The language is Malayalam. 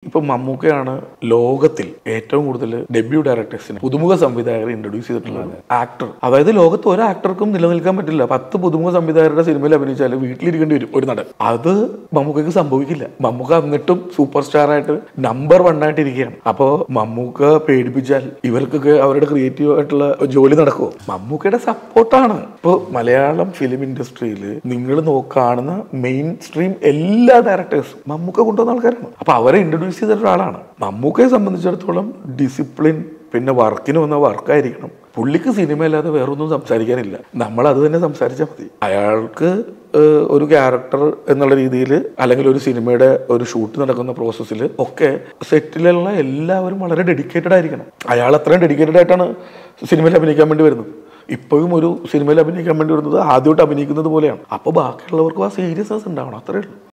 ഇപ്പൊ മമ്മൂക്കയാണ് ലോകത്തിൽ ഏറ്റവും കൂടുതൽ ഡെബ്യൂ ഡയറക്ടേഴ്സിന് പുതുമുഖ സംവിധായകരെ ഇൻട്രൊഡ്യൂസ് ചെയ്തിട്ടുള്ളത് ആക്ടർ അതായത് ലോകത്ത് ഒരു ആക്ടർക്കും നിലനിൽക്കാൻ പറ്റില്ല പത്ത് പുതുമുഖ സംവിധായകരുടെ സിനിമയിൽ അഭിനയിച്ചാൽ വീട്ടിലിരിക്കേണ്ടി വരും ഒരു നടൻ അത് മമ്മൂക്കയ്ക്ക് സംഭവിക്കില്ല മമ്മൂക്ക എന്നിട്ടും സൂപ്പർ സ്റ്റാർ ആയിട്ട് നമ്പർ വൺ ആയിട്ട് ഇരിക്കുകയാണ് അപ്പോ മമ്മൂക്ക പേടിപ്പിച്ചാൽ ഇവർക്കൊക്കെ അവരുടെ ക്രിയേറ്റീവ് ആയിട്ടുള്ള ജോലി നടക്കുമോ മമ്മൂക്കയുടെ സപ്പോർട്ടാണ് ഇപ്പോൾ മലയാളം ഫിലിം ഇൻഡസ്ട്രിയിൽ നിങ്ങൾ കാണുന്ന മെയിൻ സ്ട്രീം എല്ലാ ഡയറക്ടേഴ്സും മമ്മൂക്ക കൊണ്ടുവന്ന ആൾക്കാരാണ് അപ്പൊ അവരെ ഇൻട്രൊഡ്യൂസ് ചെയ്ത ഒരാളാണ് മമ്മൂക്കയെ സംബന്ധിച്ചിടത്തോളം ഡിസിപ്ലിൻ പിന്നെ വർക്കിന് വന്ന വർക്കായിരിക്കണം പുള്ളിക്ക് സിനിമയല്ലാതെ വേറൊന്നും സംസാരിക്കാനില്ല നമ്മൾ അത് തന്നെ സംസാരിച്ചാൽ മതി അയാൾക്ക് ഏഹ്, ഒരു ക്യാരക്ടർ എന്നുള്ള രീതിയിൽ അല്ലെങ്കിൽ ഒരു സിനിമയുടെ ഒരു ഷൂട്ട് നടക്കുന്ന പ്രോസസ്സിൽ ഒക്കെ സെറ്റിലുള്ള എല്ലാവരും വളരെ ഡെഡിക്കേറ്റഡ് ആയിരിക്കണം അയാൾ അത്രയും ഡെഡിക്കേറ്റഡ് ആയിട്ടാണ് സിനിമയിൽ അഭിനയിക്കാൻ വേണ്ടി വരുന്നത് ഇപ്പോഴും ഒരു സിനിമയിൽ അഭിനയിക്കാൻ വേണ്ടി വരുന്നത് ആദ്യമായിട്ട് അഭിനയിക്കുന്നത് പോലെയാണ് അപ്പോൾ ബാക്കിയുള്ളവർക്കും ആ സീരിയസ്നെസ് ഉണ്ടാവണം അത്രേ ഉള്ളൂ